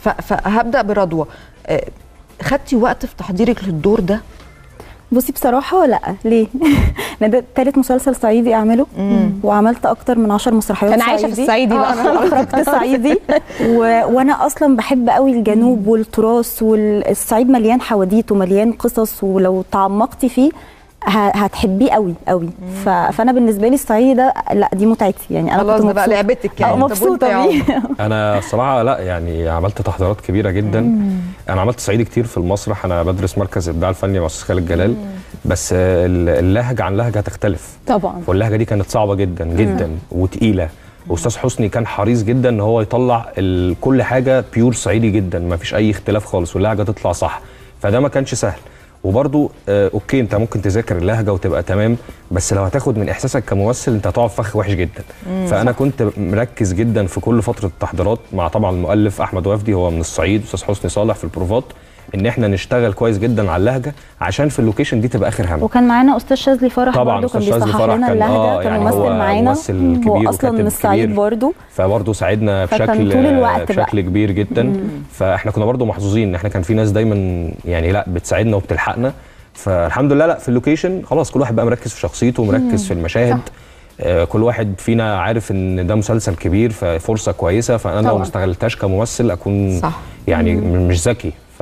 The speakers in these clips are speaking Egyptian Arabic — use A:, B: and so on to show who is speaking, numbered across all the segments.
A: ف- فهبدا برضوى آه، خدتي وقت في تحضيرك للدور ده
B: بصي بصراحه لا ليه أنا ده تالت مسلسل صعيدي اعمله وعملت اكتر من 10 مسرحيات
C: انا عايشه في الصعيدي
B: آه،
C: بقى
B: انا اخرجت صعيدي و... وانا اصلا بحب قوي الجنوب والتراث والصعيد مليان حواديت ومليان قصص ولو تعمقتي فيه ه- هتحبيه قوي قوي ف... فانا بالنسبه لي الصعيدي ده لا دي متعتي يعني انا
A: خلاص
B: كنت
A: ده بقى
B: مبسوطة.
A: لعبتك
B: آه،
A: يعني طب وأنت
B: مبسوطه
A: يا
B: بيه
A: عمر؟
D: انا الصراحه لا يعني عملت تحضيرات كبيره جدا انا عملت صعيدي كتير في المسرح انا بدرس مركز الابداع الفني مع استاذ خالد جلال بس ال- اللهجه عن لهجه تختلف
C: طبعا
D: واللهجه دي كانت صعبه جدا جدا وتقيله واستاذ حسني كان حريص جدا ان هو يطلع ال- كل حاجه بيور صعيدي جدا ما فيش اي اختلاف خالص واللهجه تطلع صح فده ما كانش سهل وبرضو آه اوكي انت ممكن تذاكر اللهجه وتبقى تمام بس لو هتاخد من احساسك كممثل انت هتقع في فخ وحش جدا فانا كنت مركز جدا في كل فتره التحضيرات مع طبعا المؤلف احمد وفدي هو من الصعيد استاذ حسني صالح في البروفات ان احنا نشتغل كويس جدا على اللهجه عشان في اللوكيشن دي تبقى اخر هم
B: وكان معانا استاذ شاذلي فرح
D: طبعاً
B: برضه كان
D: أستاذ شاذلي
B: بيصحح
D: فرح
B: لنا
D: كان-
B: اللهجه
D: آه،
B: كان
D: يعني
B: ممثل
D: هو
B: معانا
D: ممثل
B: هو
D: كبير
B: اصلا
D: وكاتب
B: من الصعيد
D: كبير.
B: برضه
D: فبرضه ساعدنا
B: فكان
D: بشكل
B: طول الوقت بقى.
D: بشكل كبير جدا فاحنا كنا برضه محظوظين ان احنا كان في ناس دايما يعني لا بتساعدنا وبتلحقنا فالحمد لله لا في اللوكيشن خلاص كل واحد بقى مركز في شخصيته ومركز في المشاهد آه كل واحد فينا عارف ان ده مسلسل كبير ففرصه كويسه فانا لو
C: طبعاً.
D: ما استغلتهاش كممثل اكون
A: صح.
D: يعني م- مش ذكي ف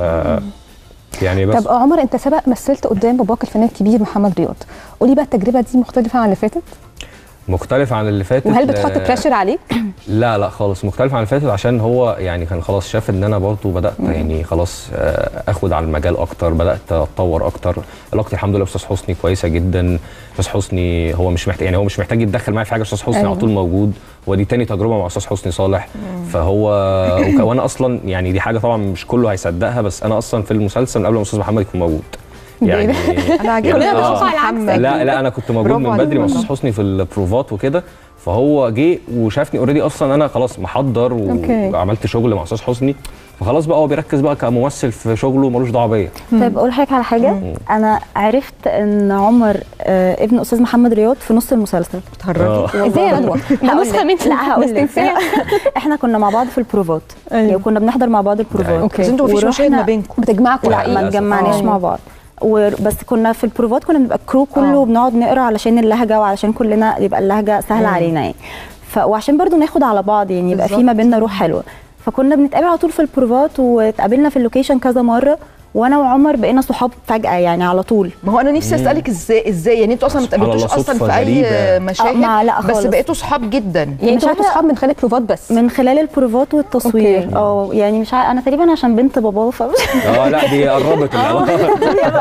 D: يعني بس
C: طب عمر انت سبق مثلت قدام باباك الفنان الكبير محمد رياض قولي بقى التجربه دي مختلفه عن اللي فاتت
D: مختلف عن اللي فاتت
C: وهل بتحط
D: آه،
C: بريشر عليك
D: لا لا خالص مختلف عن اللي فاتت عشان هو يعني كان خلاص شاف ان انا برضه بدات يعني خلاص آه، اخد على المجال اكتر بدات اتطور اكتر علاقتي الحمد لله باستاذ حسني كويسه جدا استاذ حسني هو مش محتاج يعني هو مش محتاج يتدخل معايا في حاجه استاذ حسني
C: أيوة.
D: على طول موجود ودي تاني تجربه مع استاذ حسني صالح فهو وك- وانا اصلا يعني دي حاجه طبعا مش كله هيصدقها بس انا اصلا في المسلسل من قبل ما استاذ محمد يكون موجود يعني
A: انا عاجبني
C: كلنا
D: آه.
C: بنشوف على العكس.
A: محمد.
D: لا لا انا كنت موجود
A: برافو
D: من
A: عليك
D: بدري مع
A: والله.
D: استاذ حسني في البروفات وكده فهو جه وشافني اوريدي اصلا انا خلاص محضر
C: أوكي.
D: وعملت شغل مع استاذ حسني فخلاص بقى هو بيركز بقى كممثل في شغله ملوش دعوه بيا
B: طيب اقول لحضرتك على حاجه انا عرفت ان عمر آه ابن استاذ محمد رياض في نص المسلسل
A: بتهرجي
C: ازاي يا رضوى ده
B: هقول
C: نسخه
B: لك.
C: من
B: لا هقول لك
C: الاستنساخ.
B: احنا كنا مع بعض في البروفات
C: أيوة.
B: يعني كنا بنحضر مع بعض البروفات
C: أوكي.
A: بس انتوا مفيش
B: ورحنا-
A: مشاهد ما بينكم
C: بتجمعكم
B: لا ما
D: للأسف.
B: اتجمعناش
C: آه.
B: مع بعض وبس كنا في البروفات كنا بنبقى الكرو كله
A: آه.
B: وبنقعد نقرا علشان اللهجه وعلشان كلنا يبقى اللهجه سهله
A: مم.
B: علينا يعني ف... وعشان برضو ناخد على بعض يعني يبقى في
A: بالظبط.
B: ما بيننا روح حلوه فكنا بنتقابل على طول في البروفات واتقابلنا في اللوكيشن كذا مره وانا وعمر بقينا صحاب فجاه يعني على طول
A: ما هو انا نفسي اسالك ازاي ازاي يعني انتوا اصلا ما
D: سبحان
A: اتقابلتوش
D: الله،
A: اصلا
D: صدفة
A: في اي
D: غريبة.
A: مشاهد
B: آه، ما- لا
A: بس
B: خالص.
A: بقيتوا صحاب جدا
C: يعني انتوا
B: مش
C: كنتوا
B: عارفة-
C: اصحاب من خلال بروفات بس
B: من خلال البروفات والتصوير
C: أوكي.
B: اه يعني مش عارف انا تقريبا عشان بنت باباه ف
D: اه لا دي قربت العلاقه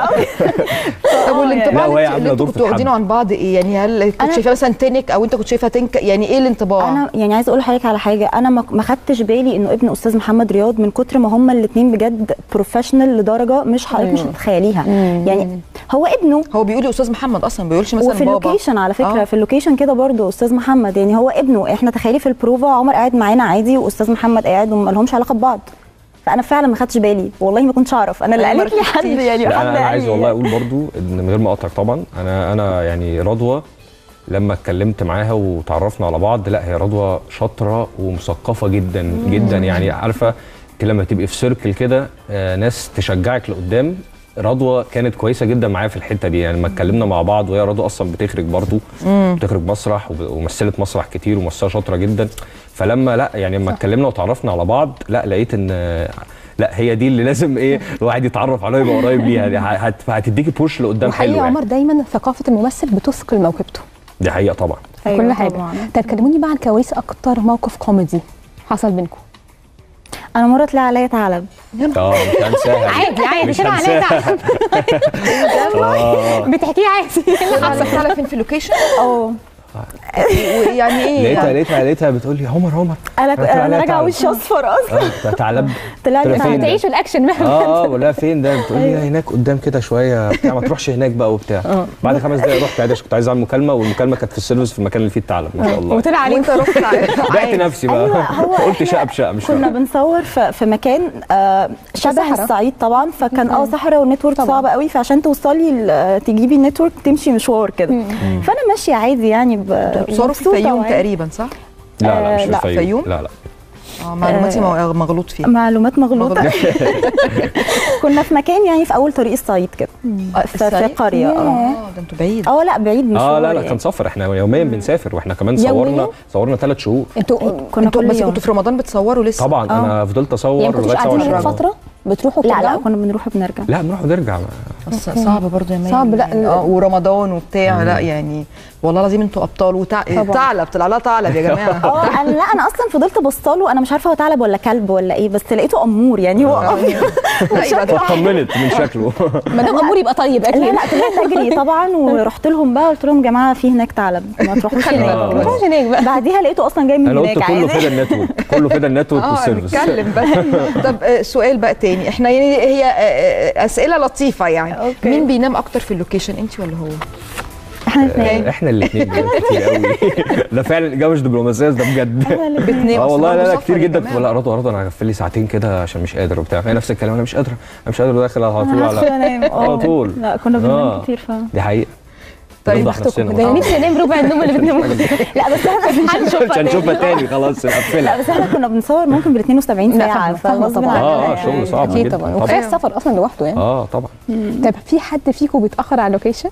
A: طب والانطباع
D: لا، وهي
A: اللي,
D: عاملة
A: اللي انتوا
D: دور في
A: كنتوا واخدينه
D: الحب.
A: عن بعض ايه يعني هل كنت
B: أنا-
A: شايفاه مثلا تنك او انت كنت شايفها تنك يعني ايه الانطباع
B: انا يعني عايزه اقول لحضرتك على حاجه انا ما ما خدتش بالي انه ابن استاذ محمد رياض من كتر ما هما الاثنين بجد بروفيشنال لدرجه مش حضرتك مش متخيليها يعني هو ابنه
A: هو بيقول لي استاذ محمد اصلا ما بيقولش مثلا
B: وفي
A: بابا
B: اللوكيشن على فكره
A: آه.
B: في اللوكيشن كده برضو استاذ محمد يعني هو ابنه احنا تخيلي في البروفا عمر قاعد معانا عادي واستاذ محمد قاعد وما لهمش علاقه ببعض فانا فعلا ما خدتش بالي والله ما كنتش اعرف انا اللي
A: أنا ما
B: قالت لي حد
A: ركزتيش.
B: يعني
D: لا
B: حد
D: انا, أنا عايز
B: قال لي.
D: والله اقول برضو ان من غير ما اقطعك طبعا انا انا يعني رضوى لما اتكلمت معاها وتعرفنا على بعض لا هي رضوى شاطره ومثقفه جدا جدا يعني عارفه انت لما تبقي في سيركل كده آه، ناس تشجعك لقدام رضوى كانت كويسه جدا معايا في الحته دي يعني لما اتكلمنا مع بعض وهي رضوى اصلا بتخرج برضو بتخرج مسرح وب- ومثلت مسرح كتير وممثله شاطره جدا فلما لا يعني لما اتكلمنا وتعرفنا على بعض لا لقيت ان آه، لا هي دي اللي لازم ايه الواحد يتعرف عليها يبقى قريب ليها دي هت- هتديكي بوش لقدام حلو
C: وحقيقي
D: يعني.
C: عمر دايما ثقافه الممثل بتثقل موهبته
D: دي حقيقه طبعا
C: في
B: أيوة
C: كل حاجه
B: طبعاً.
C: طب كلموني بقى عن كواليس اكتر موقف كوميدي حصل بينكم
B: انا مره طلع عليا ثعلب
D: اه مش هنساها
C: عادي عادي
D: مش
C: كده عليا
D: هنساها. آه.
C: بتحكيه عادي
A: حصل على فين في اللوكيشن
B: اه
A: ويعني ايه
D: لقيتها
A: يعني؟
D: لقيتها لقيتها بتقول لي عمر عمر
B: انا
D: طلع
B: انا
D: عليا
B: راجعه
D: ثعلب.
B: وشي اصفر اصلا
D: اه ده ثعلب
B: طلع
D: قلت
B: لي
D: لها فين
B: ثعلب
D: ده؟
C: تعيشوا الاكشن مهما
D: اه اه بقول لها فين ده بتقول لي هناك قدام كده شويه بتاع ما تروحش هناك بقى وبتاع بعد خمس دقايق رحت عادي عشان كنت عايز اعمل مكالمه والمكالمه كانت في السيرفيس في المكان اللي فيه الثعلب ما شاء الله
C: وطلع عليك
A: وانت رحت
D: بعت
A: عادي.
D: نفسي بقى
B: أيوة، هو
D: قلت
B: إحنا
D: شقه بشقه مش
B: كنا
D: فاهم
B: بنصور في, في مكان آه شبه
C: صحراء.
B: الصعيد طبعا فكان اه صحراء والنتورك
C: طبعاً.
B: صعب قوي فعشان توصلي ل- تجيبي النتورك تمشي مشوار كده فانا ماشيه عادي يعني ب-
A: بتصوروا في
B: ومبسوطة
A: الفيوم
B: وعادي.
A: تقريبا صح؟
D: لا لا مش
B: آه،
D: في
B: لا،
D: الفيوم
A: فيوم؟
D: لا لا
A: اه معلوماتي مو- مغلوط فيها
B: معلومات مغلوطه
A: مغلوط.
B: كنا في مكان يعني في اول طريق الصعيد كده في, في
A: الصعيد؟
B: قريه اه
A: اه ده انتوا بعيد
B: اه لا بعيد مش
D: اه لا لا كان سفر احنا يوميا بنسافر واحنا كمان
C: يومياً؟
D: صورنا صورنا ثلاث شهور
C: انتوا
B: كنا
A: انتوا
B: كل
A: بس
B: يوم
A: كنتوا في رمضان بتصوروا لسه
D: طبعا انا فضلت اصور
C: يعني ما كنتوش
D: لغايه
C: قاعدين
D: 27
C: هناك فتره بتروحوا
B: لا لا
C: وترجعوا؟
B: كنا بنروح وبنرجع
D: لا بنروح ونرجع
A: بس صعب برضه يا مي
C: صعب، لا،
A: يعني اه ورمضان وبتاع لا يعني والله العظيم انتوا ابطال وتع... ثعلب طلع لها ثعلب يا جماعه
B: اه انا لا انا اصلا فضلت بصاله انا مش عارفه هو ثعلب ولا كلب ولا ايه بس لقيته امور يعني هو أبيض.
A: لا يبقى ده
D: اطمنت من شكله
C: ما دام امور يبقى طيب
B: لا
C: اكيد
B: لا طلعت اجري طبعا ورحت لهم بقى قلت لهم يا جماعه في هناك ثعلب ما تروحوش
D: آه.
B: هناك
C: ما تروحوش هناك بقى
B: بعديها لقيته اصلا جاي من
D: انا قلت
B: هناك
D: كله
B: عادي
D: فدا النتورك كله فدا النتورك
A: اه
D: والسيرفيس
A: نتكلم بقى طب آه، سؤال بقى تاني احنا يعني هي آه، آه، اسئله لطيفه يعني
B: أوكي.
A: مين بينام اكتر في اللوكيشن انت ولا هو
B: احنا الاثنين
D: احنا الاثنين كتير قوي ده فعلا الاجابه مش دبلوماسيه ده بجد
A: بتنام
D: اه
A: أصل
D: والله
A: برضه
D: لا لا
A: سفر
D: كتير
A: يا
D: جدا
A: جماعة.
D: كنت لا رضوى رضوى انا هغفل لي ساعتين كده عشان مش قادر وبتاع فهي نفس الكلام انا مش قادره انا مش قادر داخل على طول
B: انا هدخل
D: على
B: انام
D: على
B: اه
D: طول
B: لا كنا بننام
D: آه.
B: كتير فعلا
D: دي حقيقه
A: طيب،
D: نفضح نفسنا
C: ده نفسي انام ربع النوم اللي بتناموه
B: لا بس احنا
C: هنشوفها
D: مش هنشوفها
C: تاني.
D: تاني خلاص
B: لا
D: نقفلها
B: بس احنا كنا بنصور ممكن بال 72
C: لا،
B: ساعه
C: فاهمة، فاهمة
B: فغصب
C: طبعاً.
B: عننا
D: اه
B: يعني.
D: شغل صعب
C: اكيد
D: جدا
C: طبعا وكفايه السفر اصلا لوحده يعني
D: اه طبعا
C: طيب في حد فيكم بيتاخر على اللوكيشن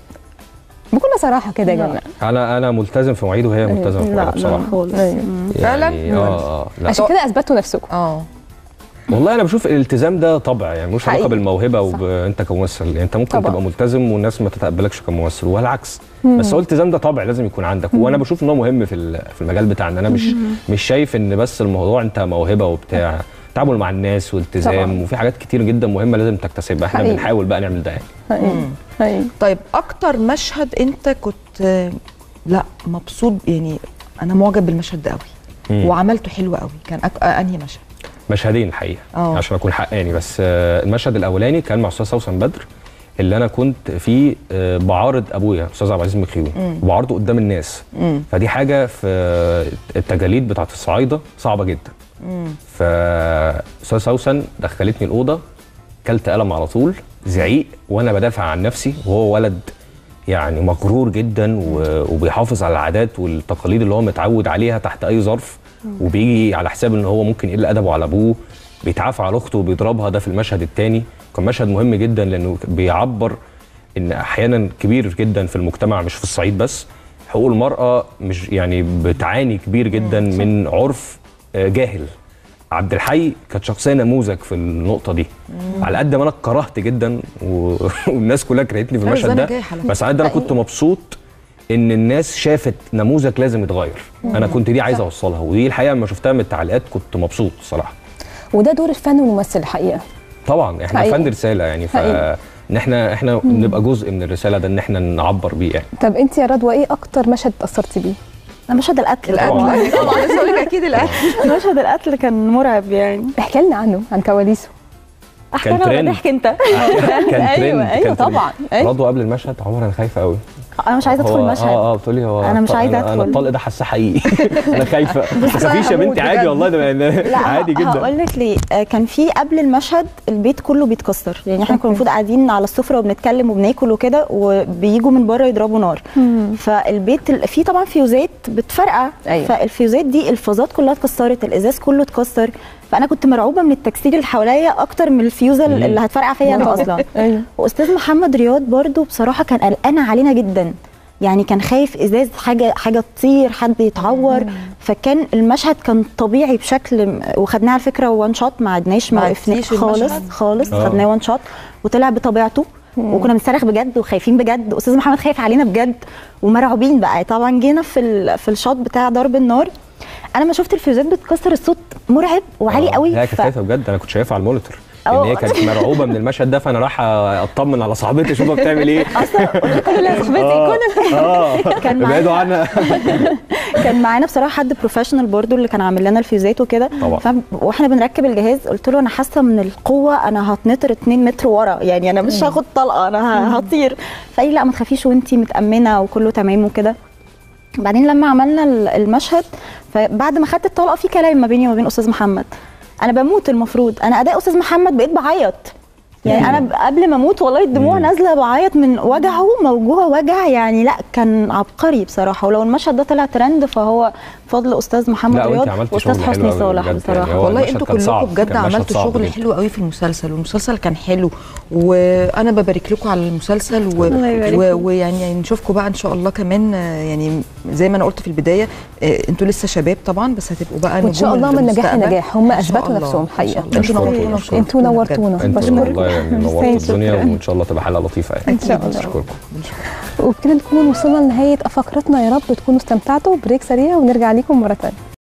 C: بكل صراحه كده يا
B: لا.
C: جماعه
D: انا انا ملتزم في مواعيد وهي ملتزمه في
B: لا
D: مواعيد
B: لا
D: بصراحه
B: خالص
C: أيوة.
B: مم.
A: فعلاً؟
D: يعني اه اه لا
C: عشان كده اثبتوا نفسكم
A: اه
D: والله انا بشوف الالتزام ده طبع يعني مش علاقه
C: حقيقي.
D: بالموهبه
C: صح.
D: وانت كممثل يعني انت ممكن
C: طبعا.
D: تبقى ملتزم والناس ما تتقبلكش كممثل والعكس بس هو الالتزام ده طبع لازم يكون عندك وانا بشوف ان هو مهم في ال- في المجال بتاعنا انا مش مش شايف ان بس الموضوع انت موهبه وبتاع تعامل مع الناس والتزام
C: طبعا.
D: وفي حاجات كتير جدا مهمه لازم تكتسبها احنا
C: حقيقي.
D: بنحاول بقى نعمل ده يعني
C: حقيقي. حقيقي.
A: طيب اكتر مشهد انت كنت آه، لا مبسوط يعني انا معجب بالمشهد ده قوي
D: مم.
A: وعملته حلو قوي كان أك... آه، انهي مشهد
D: مشهدين الحقيقه
A: اه.
D: عشان اكون حقاني بس آه، المشهد الاولاني كان مع استاذ سوسن بدر اللي انا كنت فيه آه، بعارض ابويا استاذ عبد العزيز مخيون وبعارضه قدام الناس
A: مم.
D: فدي حاجه في التجاليد بتاعت الصعايده صعبه جدا فاستاذ سوسن دخلتني الاوضه كلت قلم على طول زعيق وانا بدافع عن نفسي وهو ولد يعني مغرور جدا و- وبيحافظ على العادات والتقاليد اللي هو متعود عليها تحت اي ظرف وبيجي على حساب ان هو ممكن يقل ادبه على ابوه بيتعافى على اخته وبيضربها ده في المشهد الثاني كان مشهد مهم جدا لانه بيعبر ان احيانا كبير جدا في المجتمع مش في الصعيد بس حقوق المراه مش يعني بتعاني كبير جدا من عرف آه، جاهل عبد الحي كانت شخصيه نموذج في النقطه دي على قد ما انا كرهت جدا و... والناس كلها كرهتني في
A: أيوة،
D: المشهد
A: زي
D: ده
A: نجاح على
D: بس على قد انا كنت مبسوط ان الناس شافت نموذج لازم يتغير انا كنت دي عايز اوصلها ودي الحقيقه لما شفتها من التعليقات كنت مبسوط الصراحه
C: وده دور الفن والممثل الحقيقه
D: طبعا احنا
C: حقيقي.
D: فن رساله يعني ف
C: حقيقي.
D: ان احنا احنا نبقى جزء من الرساله ده ان احنا نعبر بيه يعني
C: طب انت يا رضوى ايه اكتر مشهد اتاثرتي بيه
B: ده مشهد القتل
A: القتل
B: طبعا
A: أيوة طبعا لسه اقول لك اكيد القتل
B: مشهد القتل كان مرعب يعني
C: احكي لنا عنه عن كواليسه
B: احكي
D: كان
B: انا ولا
D: ترند.
B: تحكي انت
D: كان
C: أيوة،
D: ترند
C: أيوة
D: كان ترند.
C: طبعا، أيوة.
D: رضوى قبل المشهد عمر انا خايفه قوي
B: انا مش عايزه ادخل
D: هو-
B: المشهد
D: اه اه بتقول لي هو
B: أنا مش
D: الط-
B: عايزة
D: انا
B: أدخل.
D: الطلق ده حاساه حقيقي انا خايفه ما
A: أنا
D: تخافيش يا
A: هموت
D: بنتي عادي
A: بجد.
D: والله ده يعني
B: لا
D: عادي جدا
B: هقول لك ليه آه، كان في قبل المشهد البيت كله بيتكسر يعني احنا كنا المفروض قاعدين على السفره وبنتكلم وبناكل وكده وبيجوا من بره يضربوا نار فالبيت ال- فيه طبعا فيوزات بتفرقع
C: أيوة.
B: فالفيوزات دي الفازات كلها اتكسرت الازاز كله اتكسر فانا كنت مرعوبه من التكسير اللي حواليا اكتر من الفيوزه
D: مم.
B: اللي هتفرقع فيا انا اصلا
C: ايوه
B: واستاذ محمد رياض برضو بصراحه كان قلقان علينا جدا يعني كان خايف ازاز حاجه حاجه تطير حد يتعور فكان المشهد كان طبيعي بشكل م- وخدناه على فكره وان شوت ما عدناش ما
A: ما
B: وقفناش
A: عدتيش
B: خالص
A: المشهد؟
B: خالص
D: آه.
B: خدناه وان شوت وطلع بطبيعته وكنا بنصرخ بجد وخايفين بجد استاذ محمد خايف علينا بجد ومرعوبين بقى طبعا جينا في ال- في الشوت بتاع ضرب النار انا ما شفت الفيوزات بتكسر الصوت مرعب وعالي قوي
D: لا
B: ف-
D: كانت خايفه بجد انا كنت شايفها على المونيتور
B: أه.
D: ان هي كانت مرعوبه من المشهد ده فانا رايح اطمن على صاحبتي اشوفها بتعمل ايه
B: اصلا كل صاحبتي
D: اه
B: كل
D: اه
B: كان معايا-
D: ابعدوا عنها
B: كان معانا بصراحه حد بروفيشنال برضو اللي كان عامل لنا الفيوزات وكده
D: طبعا.
B: ف... واحنا بنركب الجهاز قلت له انا حاسه من القوه انا هتنطر 2 متر ورا يعني انا مش هاخد طلقه انا ه- هطير فقال لي لا ما تخافيش وانتي متامنه وكله تمام وكده بعدين لما عملنا ال- المشهد فبعد ما خدت الطلقه في كلام ما بيني وما بين استاذ محمد انا بموت المفروض انا اداء استاذ محمد بقيت بعيط يعني انا ب- قبل ما اموت والله الدموع نازله بعيط من وجعه موجوع وجع يعني لا كان عبقري بصراحه ولو المشهد ده طلع ترند فهو فضل استاذ محمد
D: لا، وانت
B: رياض
D: عملتي
B: واستاذ
D: شغل حلو
B: حسني
D: أوي
B: صالح
D: بجد يعني
B: بصراحه
D: هو
A: والله
D: المشهد
A: انتوا
D: كان
A: كلكم
D: صعب،
A: بجد
D: كان مشهد
A: عملتوا
D: صعب
A: شغل
D: جدا.
A: حلو قوي في المسلسل والمسلسل كان حلو وانا ببارك لكم على المسلسل و...
B: الله يبارك
A: و... ويعني نشوفكم بقى ان شاء الله كمان آه، يعني زي ما انا قلت في البدايه آه، انتوا لسه شباب طبعا بس هتبقوا بقى
C: وان شاء
A: نجوم
C: الله من نجاح
A: المستقبل.
C: لنجاح هم
A: إن شاء
C: اثبتوا
A: الله.
C: نفسهم
A: إن شاء
C: حقيقه
A: الله. انتوا
D: أشكركم.
A: نورتونا
D: أشكركم.
C: انتوا نورتونا
D: انتوا
C: بشكركم
D: والله يعني نورتوا
B: ميرسي،
D: الدنيا
B: شكراً.
D: وان شاء الله تبقى حلقه لطيفه يعني
C: ان شاء الله
D: اشكركم
C: وبكده نكون وصلنا لنهايه فقرتنا يا رب تكونوا استمتعتوا بريك سريع ونرجع لكم مره ثانيه